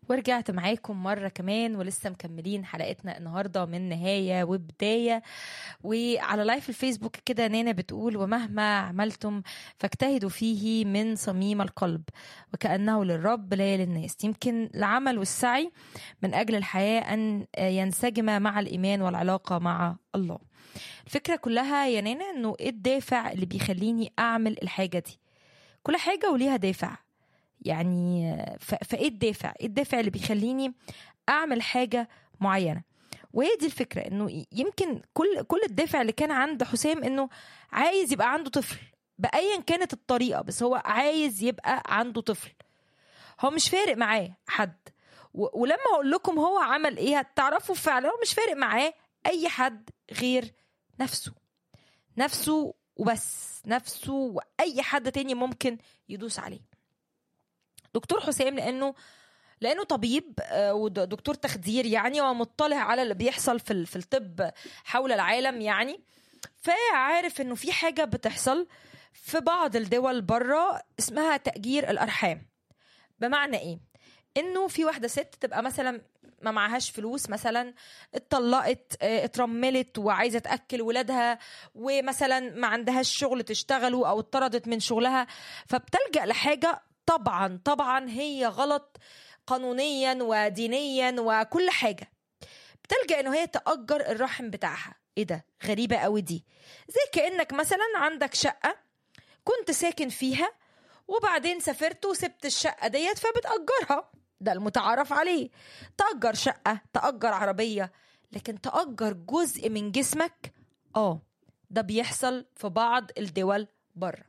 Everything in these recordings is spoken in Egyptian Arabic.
ورجعت معاكم مرة كمان ولسه مكملين حلقتنا النهاردة من نهاية وبداية وعلى لايف الفيسبوك كده نانا بتقول ومهما عملتم فاجتهدوا فيه من صميم القلب وكأنه للرب لا للناس يمكن العمل والسعي من أجل الحياة أن ينسجم مع الإيمان والعلاقة مع الله الفكرة كلها يا نانا أنه إيه الدافع اللي بيخليني أعمل الحاجة دي كل حاجة وليها دافع يعني فايه الدافع ايه الدافع اللي بيخليني اعمل حاجه معينه وهي دي الفكره انه يمكن كل كل الدافع اللي كان عند حسام انه عايز يبقى عنده طفل بايا كانت الطريقه بس هو عايز يبقى عنده طفل هو مش فارق معاه حد ولما هقول لكم هو عمل ايه هتعرفوا فعلا هو مش فارق معاه اي حد غير نفسه نفسه وبس نفسه واي حد تاني ممكن يدوس عليه دكتور حسام لانه لانه طبيب ودكتور تخدير يعني ومطلع على اللي بيحصل في في الطب حول العالم يعني فعارف انه في حاجه بتحصل في بعض الدول بره اسمها تاجير الارحام بمعنى ايه انه في واحده ست تبقى مثلا ما معهاش فلوس مثلا اتطلقت اترملت وعايزه تاكل ولادها ومثلا ما عندهاش شغل تشتغله او اتطردت من شغلها فبتلجا لحاجه طبعا طبعا هي غلط قانونيا ودينيا وكل حاجه بتلجا ان هي تاجر الرحم بتاعها ايه ده غريبه قوي دي زي كانك مثلا عندك شقه كنت ساكن فيها وبعدين سافرت وسبت الشقه ديت فبتاجرها ده المتعارف عليه تاجر شقه تاجر عربيه لكن تاجر جزء من جسمك اه ده بيحصل في بعض الدول بره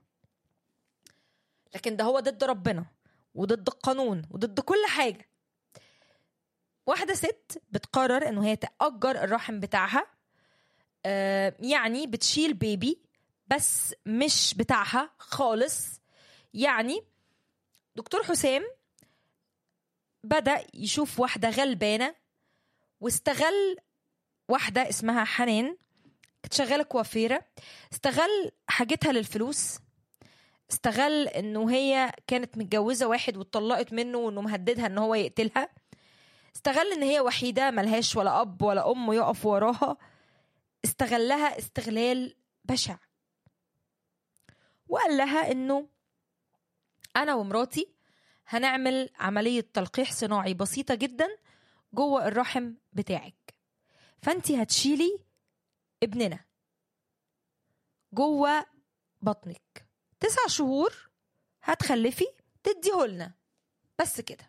لكن ده هو ضد ربنا وضد القانون وضد كل حاجة واحدة ست بتقرر انه هي تأجر الرحم بتاعها آه يعني بتشيل بيبي بس مش بتاعها خالص يعني دكتور حسام بدأ يشوف واحدة غلبانة واستغل واحدة اسمها حنان كانت شغالة كوافيرة استغل حاجتها للفلوس استغل انه هي كانت متجوزه واحد واتطلقت منه وانه مهددها ان هو يقتلها استغل ان هي وحيده ملهاش ولا اب ولا ام يقف وراها استغلها استغلال بشع وقال لها انه انا ومراتي هنعمل عمليه تلقيح صناعي بسيطه جدا جوه الرحم بتاعك فانت هتشيلي ابننا جوه بطنك تسع شهور هتخلفي تديهولنا بس كده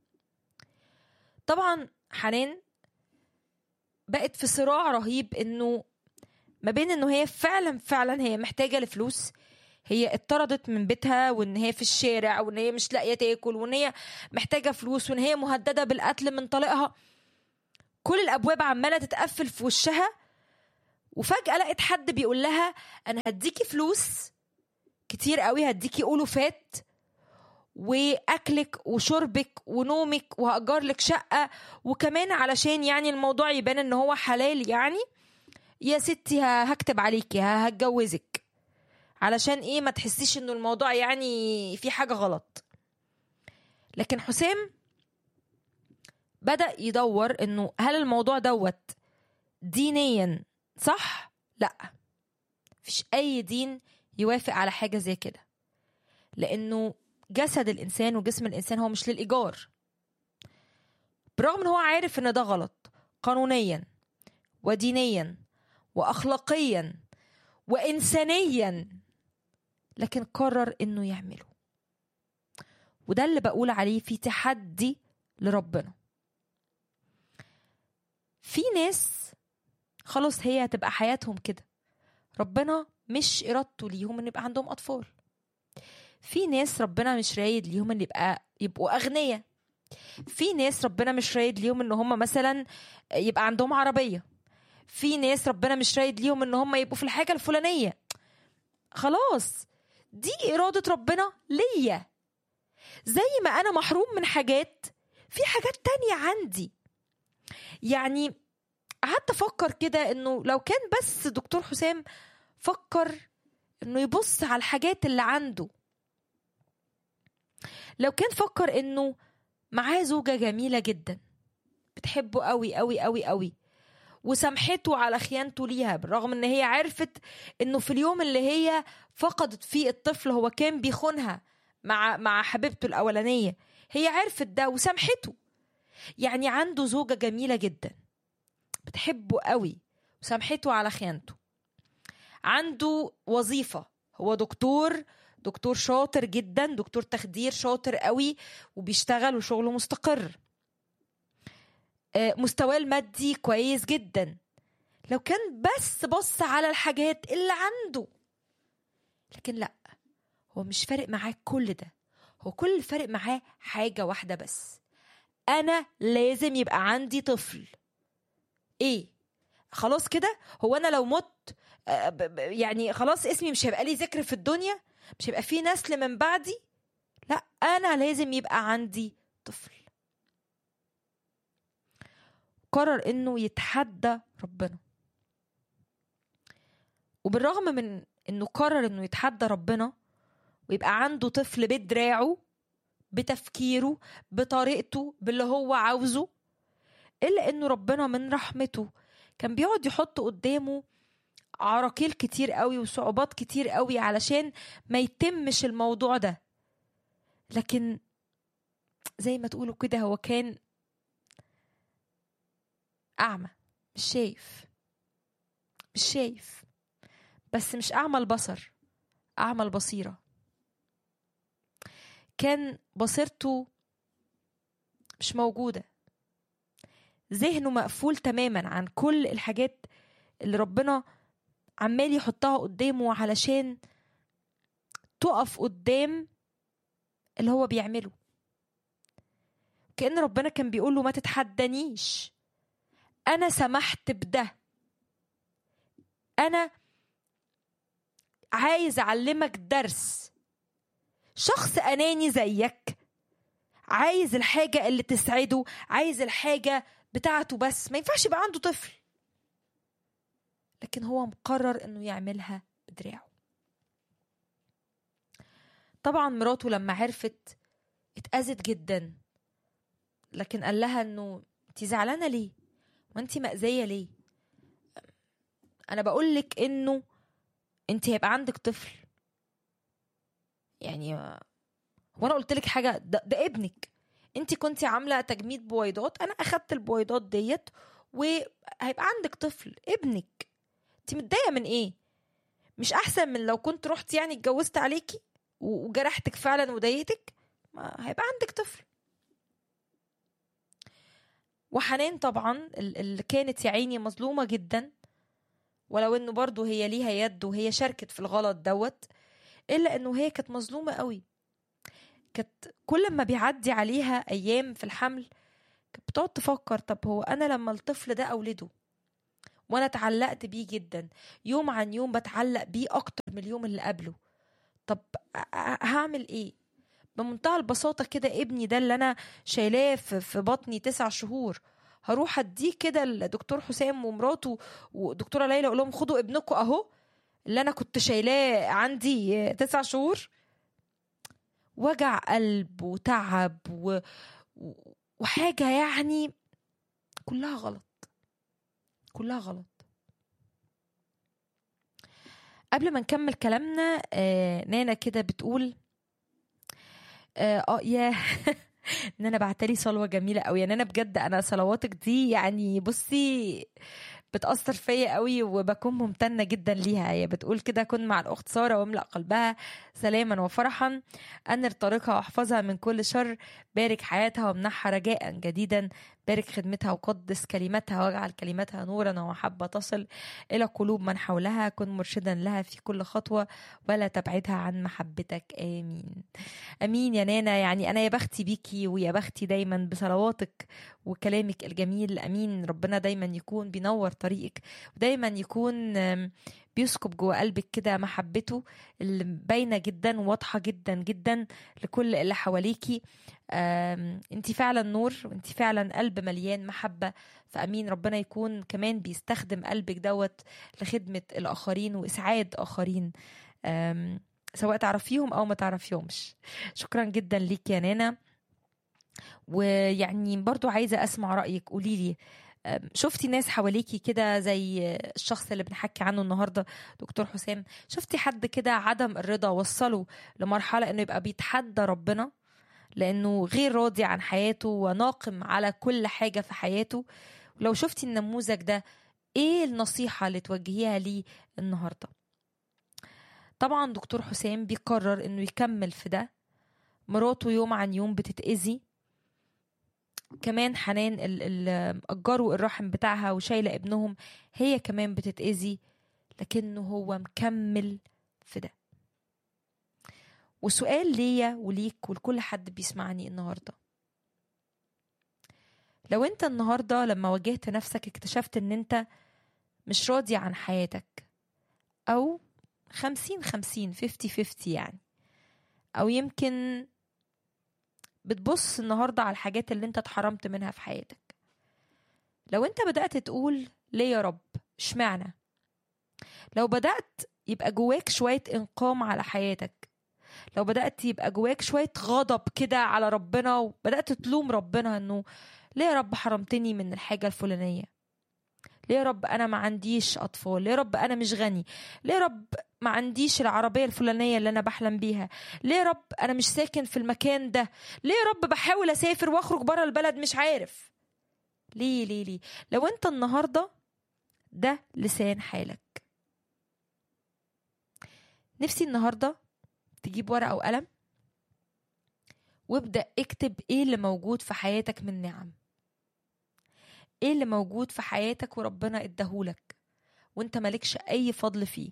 طبعا حنان بقت في صراع رهيب انه ما بين انه هي فعلا فعلا هي محتاجه لفلوس هي اتطردت من بيتها وان هي في الشارع وان هي مش لاقيه تاكل وان هي محتاجه فلوس وان هي مهدده بالقتل من طليقها كل الابواب عماله تتقفل في وشها وفجاه لقت حد بيقول لها انا هديكي فلوس كتير قوي هديكي ألوفات واكلك وشربك ونومك وهأجر لك شقه وكمان علشان يعني الموضوع يبان ان هو حلال يعني يا ستي هكتب عليكي هتجوزك علشان ايه ما تحسيش انه الموضوع يعني في حاجه غلط لكن حسام بدا يدور انه هل الموضوع دوت دينيا صح لا مفيش اي دين يوافق على حاجه زي كده لانه جسد الانسان وجسم الانسان هو مش للايجار برغم ان هو عارف ان ده غلط قانونيا ودينيا واخلاقيا وانسانيا لكن قرر انه يعمله وده اللي بقول عليه في تحدي لربنا في ناس خلاص هي هتبقى حياتهم كده ربنا مش ارادته ليهم ان يبقى عندهم اطفال في ناس ربنا مش رايد ليهم ان يبقى يبقوا اغنياء في ناس ربنا مش رايد ليهم ان هم مثلا يبقى عندهم عربيه في ناس ربنا مش رايد ليهم ان هم يبقوا في الحاجه الفلانيه خلاص دي اراده ربنا ليا زي ما انا محروم من حاجات في حاجات تانية عندي يعني قعدت افكر كده انه لو كان بس دكتور حسام فكر انه يبص على الحاجات اللي عنده لو كان فكر انه معاه زوجة جميلة جدا بتحبه قوي قوي قوي قوي وسامحته على خيانته ليها بالرغم ان هي عرفت انه في اليوم اللي هي فقدت فيه الطفل هو كان بيخونها مع مع حبيبته الاولانيه هي عرفت ده وسامحته يعني عنده زوجة جميلة جدا بتحبه قوي وسامحته على خيانته عنده وظيفة هو دكتور دكتور شاطر جدا دكتور تخدير شاطر قوي وبيشتغل وشغله مستقر مستواه المادي كويس جدا لو كان بس بص على الحاجات اللي عنده لكن لا هو مش فارق معاه كل ده هو كل اللي فارق معاه حاجة واحدة بس أنا لازم يبقى عندي طفل إيه خلاص كده هو أنا لو مت يعني خلاص اسمي مش هيبقى لي ذكر في الدنيا مش هيبقى في نسل من بعدي لا أنا لازم يبقى عندي طفل قرر انه يتحدى ربنا وبالرغم من انه قرر انه يتحدى ربنا ويبقى عنده طفل بدراعه بتفكيره بطريقته باللي هو عاوزه الا انه ربنا من رحمته كان بيقعد يحط قدامه عراقيل كتير قوي وصعوبات كتير قوي علشان ما يتمش الموضوع ده لكن زي ما تقولوا كده هو كان أعمى مش شايف مش شايف بس مش أعمى البصر أعمى البصيرة كان بصيرته مش موجودة ذهنه مقفول تماما عن كل الحاجات اللي ربنا عمال يحطها قدامه علشان تقف قدام اللي هو بيعمله كأن ربنا كان بيقول له ما تتحدانيش انا سمحت بده انا عايز اعلمك درس شخص اناني زيك عايز الحاجه اللي تسعده عايز الحاجه بتاعته بس ما ينفعش يبقى عنده طفل لكن هو مقرر انه يعملها بدراعه طبعا مراته لما عرفت اتأذت جدا لكن قال لها انه انت زعلانه ليه وانت مأذية ليه انا بقولك انه انت هيبقى عندك طفل يعني هو انا قلت لك حاجه ده, ده ابنك انت كنت عامله تجميد بويضات انا اخدت البويضات ديت وهيبقى عندك طفل ابنك انت متضايقه من ايه مش احسن من لو كنت رحت يعني اتجوزت عليكي وجرحتك فعلا وضايقتك ما هيبقى عندك طفل وحنان طبعا اللي كانت يا عيني مظلومة جدا ولو انه برضه هي ليها يد وهي شاركت في الغلط دوت الا انه هي كانت مظلومة قوي كانت كل ما بيعدي عليها ايام في الحمل كانت بتقعد تفكر طب هو انا لما الطفل ده اولده وانا اتعلقت بيه جدا يوم عن يوم بتعلق بيه اكتر من اليوم اللي قبله طب هعمل ايه بمنتهى البساطة كده ابني ده اللي أنا شايلاه في بطني تسع شهور هروح أديه كده لدكتور حسام ومراته ودكتورة ليلى أقول لهم خدوا ابنكم أهو اللي أنا كنت شايلاه عندي تسع شهور وجع قلب وتعب و... وحاجة يعني كلها غلط كلها غلط قبل ما نكمل كلامنا آه نانا كده بتقول اه, آه يا ان انا بعتلي صلوه جميله قوي يعني انا بجد انا صلواتك دي يعني بصي بتأثر فيا قوي وبكون ممتنة جدا ليها هي بتقول كده كن مع الأخت سارة واملأ قلبها سلاما وفرحا أنر طريقها واحفظها من كل شر بارك حياتها وامنحها رجاء جديدا بارك خدمتها وقدس كلمتها واجعل كلمتها نورا ومحبة تصل إلى قلوب من حولها كن مرشدا لها في كل خطوة ولا تبعدها عن محبتك آمين آمين يا نانا يعني أنا يا بختي بيكي ويا بختي دايما بصلواتك وكلامك الجميل أمين ربنا دايما يكون بينور طريقك ودايما يكون بيسكب جوه قلبك كده محبته اللي باينه جدا وواضحه جدا جدا لكل اللي حواليكي انت فعلا نور وانت فعلا قلب مليان محبه فامين ربنا يكون كمان بيستخدم قلبك دوت لخدمه الاخرين واسعاد اخرين سواء تعرفيهم او ما تعرفيهمش شكرا جدا ليك يا نانا ويعني برضو عايزة أسمع رأيك قوليلي أم، شفتي ناس حواليكي كده زي الشخص اللي بنحكي عنه النهارده دكتور حسام شفتي حد كده عدم الرضا وصله لمرحله انه يبقى بيتحدى ربنا لانه غير راضي عن حياته وناقم على كل حاجه في حياته ولو شفتي النموذج ده ايه النصيحه اللي توجهيها ليه النهارده طبعا دكتور حسام بيقرر انه يكمل في ده مراته يوم عن يوم بتتأذي كمان حنان ال- ال- أجروا الرحم بتاعها وشايلة ابنهم هي كمان بتتأذي لكنه هو مكمل في ده وسؤال ليا وليك ولكل حد بيسمعني النهاردة لو انت النهاردة لما واجهت نفسك اكتشفت ان انت مش راضي عن حياتك او خمسين خمسين فيفتي فيفتي يعني او يمكن بتبص النهاردة على الحاجات اللي انت اتحرمت منها في حياتك لو انت بدأت تقول ليه يا رب اشمعنى لو بدأت يبقى جواك شوية انقام على حياتك لو بدأت يبقى جواك شوية غضب كده على ربنا وبدأت تلوم ربنا انه ليه يا رب حرمتني من الحاجة الفلانية ليه يا رب انا ما عنديش اطفال ليه يا رب انا مش غني ليه يا رب ما عنديش العربية الفلانية اللي انا بحلم بيها ليه يا رب انا مش ساكن في المكان ده ليه يا رب بحاول اسافر واخرج بره البلد مش عارف ليه ليه ليه لو انت النهارده ده لسان حالك نفسي النهارده تجيب ورقه وقلم وابدا اكتب ايه اللي موجود في حياتك من نعم ايه اللي موجود في حياتك وربنا اداهولك وانت مالكش اي فضل فيه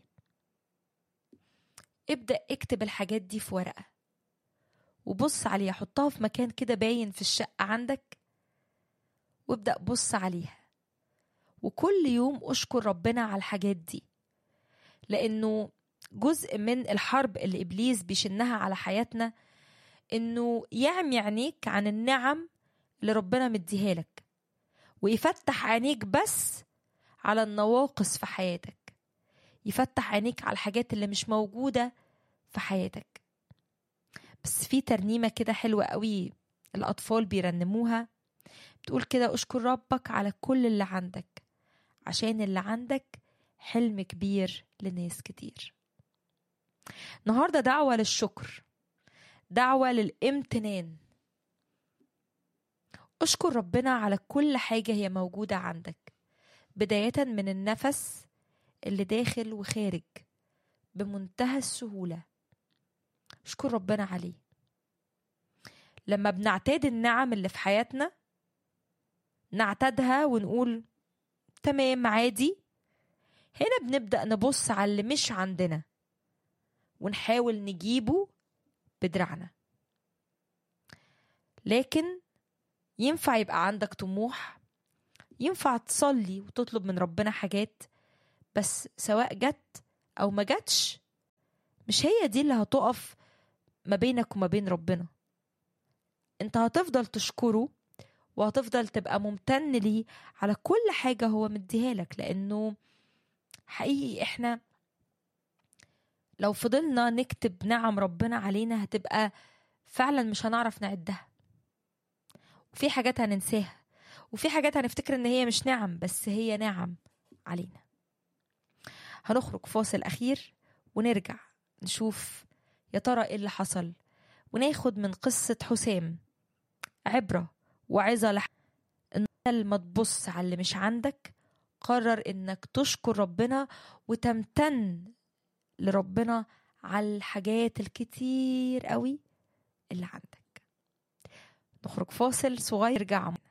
ابدا اكتب الحاجات دي في ورقه وبص عليها حطها في مكان كده باين في الشقه عندك وابدا بص عليها وكل يوم اشكر ربنا على الحاجات دي لانه جزء من الحرب اللي ابليس بيشنها على حياتنا انه يعمي عينيك عن النعم اللي ربنا مديها لك ويفتح عينيك بس على النواقص في حياتك يفتح عينيك على الحاجات اللي مش موجودة في حياتك بس في ترنيمة كده حلوة قوي الأطفال بيرنموها بتقول كده أشكر ربك على كل اللي عندك عشان اللي عندك حلم كبير لناس كتير النهاردة دعوة للشكر دعوة للامتنان اشكر ربنا على كل حاجة هي موجودة عندك بداية من النفس اللي داخل وخارج بمنتهى السهولة اشكر ربنا عليه لما بنعتاد النعم اللي في حياتنا نعتادها ونقول تمام عادي هنا بنبدأ نبص على اللي مش عندنا ونحاول نجيبه بدراعنا لكن ينفع يبقى عندك طموح ينفع تصلي وتطلب من ربنا حاجات بس سواء جت او ما جاتش مش هي دي اللي هتقف ما بينك وما بين ربنا انت هتفضل تشكره وهتفضل تبقى ممتن ليه على كل حاجة هو مديها لك لأنه حقيقي احنا لو فضلنا نكتب نعم ربنا علينا هتبقى فعلا مش هنعرف نعدها وفي حاجات هننساها وفي حاجات هنفتكر ان هي مش نعم بس هي نعم علينا هنخرج فاصل اخير ونرجع نشوف يا ترى ايه اللي حصل وناخد من قصة حسام عبرة وعظة لح... ان لما تبص على اللي مش عندك قرر انك تشكر ربنا وتمتن لربنا على الحاجات الكتير قوي اللي عندك نخرج فاصل صغير نرجع